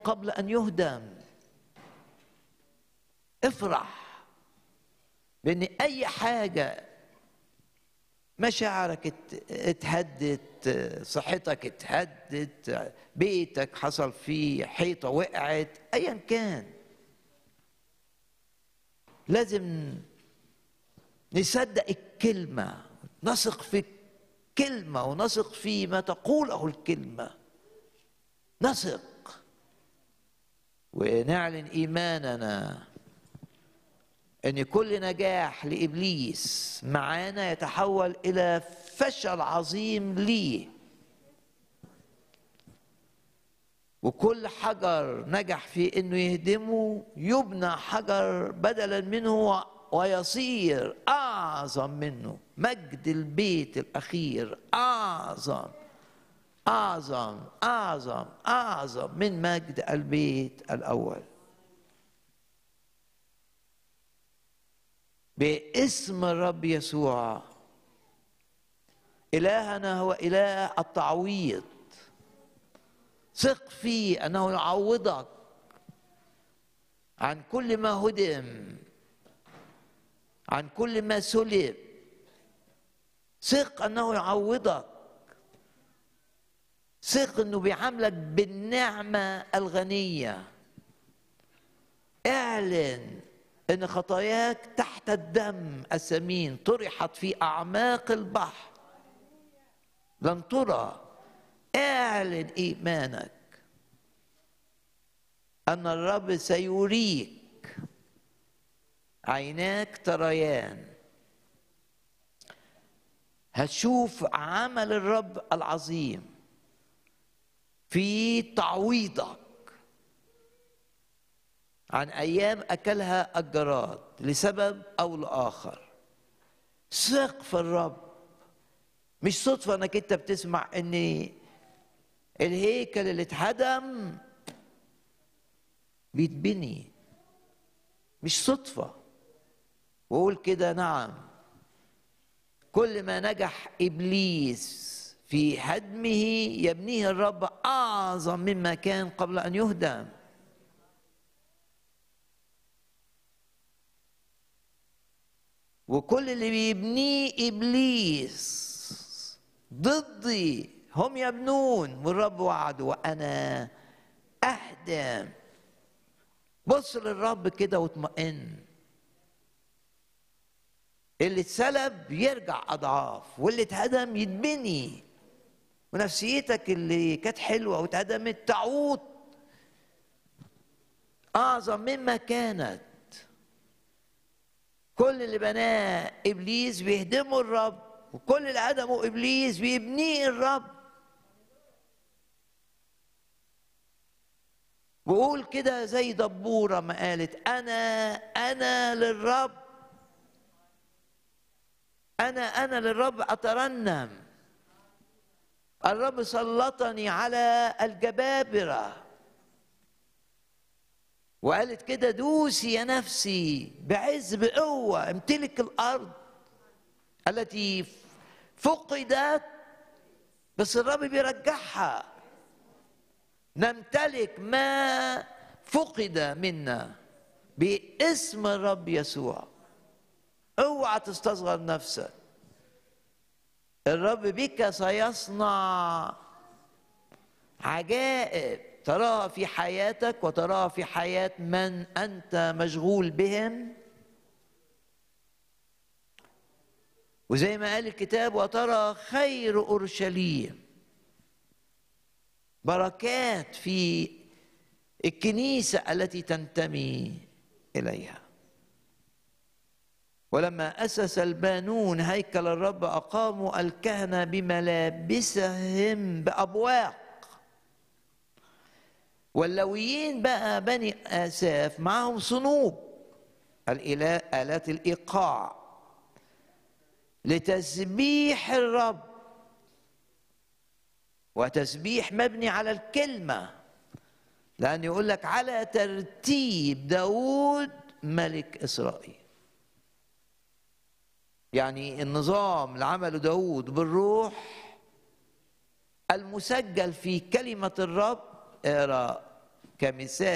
قبل ان يهدم افرح بان اي حاجه مشاعرك ات- اتهدت صحتك اتهدت بيتك حصل فيه حيطه وقعت ايا كان لازم نصدق الكلمه نثق في الكلمه ونثق في ما تقوله الكلمه نثق ونعلن ايماننا ان كل نجاح لابليس معانا يتحول الى فشل عظيم ليه وكل حجر نجح في انه يهدمه يبنى حجر بدلا منه ويصير اعظم منه مجد البيت الاخير اعظم اعظم اعظم اعظم من مجد البيت الاول باسم الرب يسوع الهنا هو اله التعويض ثق فيه انه يعوضك عن كل ما هدم عن كل ما سلب ثق انه يعوضك ثق انه بيعاملك بالنعمه الغنيه اعلن ان خطاياك تحت الدم الثمين طرحت في اعماق البحر لن ترى اعلن ايمانك ان الرب سيريك عيناك تريان هتشوف عمل الرب العظيم في تعويضك عن ايام اكلها الجراد لسبب او لاخر ثق في الرب مش صدفه انك انت بتسمع ان الهيكل اللي اتهدم بيتبني مش صدفه وقول كده نعم كل ما نجح ابليس في هدمه يبنيه الرب اعظم مما كان قبل ان يهدم وكل اللي بيبنيه ابليس ضدي هم يبنون والرب وعده وانا اهدم بص للرب كده واطمئن اللي اتسلب يرجع اضعاف واللي اتهدم يتبني ونفسيتك اللي كانت حلوه واتهدمت تعود اعظم مما كانت كل اللي بناه ابليس بيهدمه الرب وكل اللي هدمه ابليس بيبنيه الرب وقول كده زي دبوره ما قالت انا انا للرب انا انا للرب اترنم الرب سلطني على الجبابره وقالت كده دوسي يا نفسي بعز بقوه امتلك الارض التي فقدت بس الرب بيرجعها نمتلك ما فقد منا باسم الرب يسوع اوعى تستصغر نفسك الرب بك سيصنع عجائب تراها في حياتك وتراها في حياة من أنت مشغول بهم وزي ما قال الكتاب وترى خير أورشليم بركات في الكنيسة التي تنتمي إليها ولما أسس البانون هيكل الرب أقاموا الكهنة بملابسهم بأبواق واللويين بقى بني آساف معهم صنوب الإله آلات الإيقاع لتسبيح الرب وتسبيح مبني على الكلمة لأن يقول لك على ترتيب داود ملك إسرائيل يعني النظام اللي عمله داود بالروح المسجل في كلمة الرب اقرا كمثال